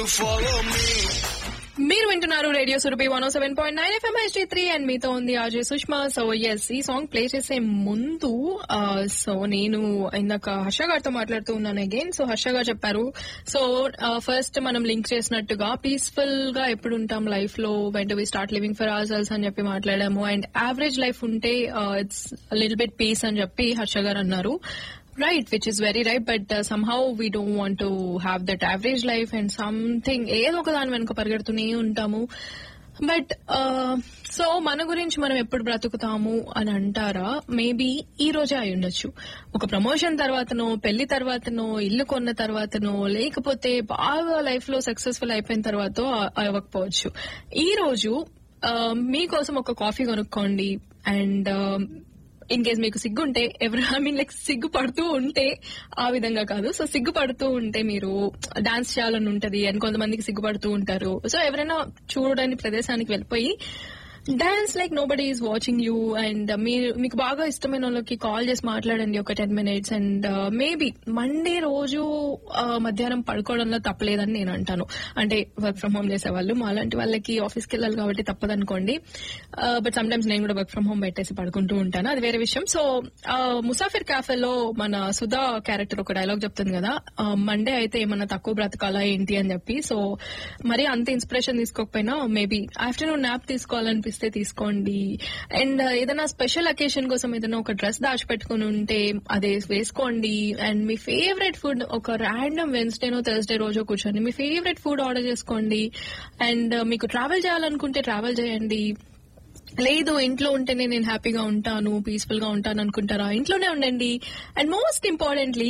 follow me. మీరు వింటున్నారు radio Surabhi one seven point nine F M H D three and మీతో ఉంది ఆర్జే సుష్మా సో ఎస్ ఈ సాంగ్ ప్లే చేసే ముందు సో నేను ఇందాక హర్ష గారితో మాట్లాడుతూ ఉన్నాను అగైన్ సో హర్ష గారు చెప్పారు సో ఫస్ట్ మనం లింక్ చేసినట్టుగా పీస్ఫుల్ గా ఎప్పుడు ఉంటాం లైఫ్ లో when do we start living for ourselves అని చెప్పి మాట్లాడాము అండ్ యావరేజ్ లైఫ్ ఉంటే ఇట్స్ లిటిల్ బిట్ పీస్ అని చెప్పి హర్ష గారు అన్నారు Right, which is very right, but uh, somehow we don't want to have that average life and something ఏదో ఒక దాని వెనుక పరిగెడుతూనే ఉంటాము బట్ సో మన గురించి మనం ఎప్పుడు బ్రతుకుతాము అని అంటారా మేబీ ఈ రోజే అయి ఉండొచ్చు ఒక ప్రమోషన్ తర్వాతనో పెళ్లి తర్వాతనో ఇల్లు కొన్న తర్వాతనో లేకపోతే బాగా లైఫ్ లో సక్సెస్ఫుల్ అయిపోయిన తర్వాత అవ్వకపోవచ్చు ఈ రోజు uh, మీకోసం ఒక కాఫీ కొనుక్కోండి అండ్ ఇన్ కేస్ మీకు సిగ్గు ఉంటే ఎవరు ఐ మీన్ లైక్ సిగ్గు పడుతూ ఉంటే ఆ విధంగా కాదు సో సిగ్గు పడుతూ ఉంటే మీరు డాన్స్ చేయాలని ఉంటది అని కొంతమందికి సిగ్గుపడుతూ ఉంటారు సో ఎవరైనా చూడని ప్రదేశానికి వెళ్ళిపోయి dance like nobody is watching you and మీరు మీకు బాగా ఇష్టమైన వాళ్ళకి కాల్ చేసి మాట్లాడండి ఒక ten minutes and maybe Monday రోజు uh, మధ్యాహ్నం పడుకోవడంలో తప్పలేదని నేను అంటాను అంటే వర్క్ ఫ్రమ్ హోమ్ చేసే వాళ్ళు మాలాంటి వాళ్ళకి ఆఫీస్కి వెళ్ళాలి కాబట్టి తప్పదనుకోండి బట్ సమ్ టైమ్స్ నేను కూడా వర్క్ ఫ్రమ్ హోమ్ పెట్టేసి పడుకుంటూ ఉంటాను అది వేరే విషయం సో ముసాఫిర్ క్యాఫేలో మన సుధా క్యారెక్టర్ ఒక డైలాగ్ చెప్తుంది కదా మండే అయితే ఏమన్నా తక్కువ బ్రతకాలా ఏంటి అని చెప్పి సో మరి అంత ఇన్స్పిరేషన్ తీసుకోకపోయినా మేబీ ఆఫ్టర్నూన్ నాప్ తీసుకోవాలనిపిస్తే తీసుకోండి అండ్ ఏదైనా స్పెషల్ అకేషన్ కోసం ఏదైనా ఒక డ్రెస్ దాచిపెట్టుకుని ఉంటే అదే వేసుకోండి అండ్ మీ ఫేవరెట్ ఫుడ్ ఒక ర్యాండమ్ వెన్స్డేనో థర్స్డే రోజు కూర్చొని మీ ఫేవరెట్ ఫుడ్ ఆర్డర్ చేసుకోండి అండ్ మీకు ట్రావెల్ చేయాలనుకుంటే ట్రావెల్ చేయండి లేదు ఇంట్లో ఉంటేనే నేను హ్యాపీగా ఉంటాను పీస్ఫుల్ గా ఉంటాను అనుకుంటారా ఇంట్లోనే ఉండండి and most importantly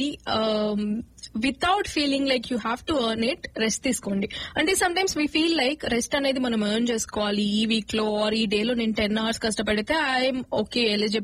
without feeling like you have to earn it rest తీసుకోండి అంటే sometimes we feel like rest అనేది మనం ఎర్న్ చేసుకోవాలి ఈ వీక్ లో ఆర్ ఈ డే లో నేను టెన్ అవర్స్ కష్టపడితే ఐఎమ్ ఓకే ఎలిజిబుల్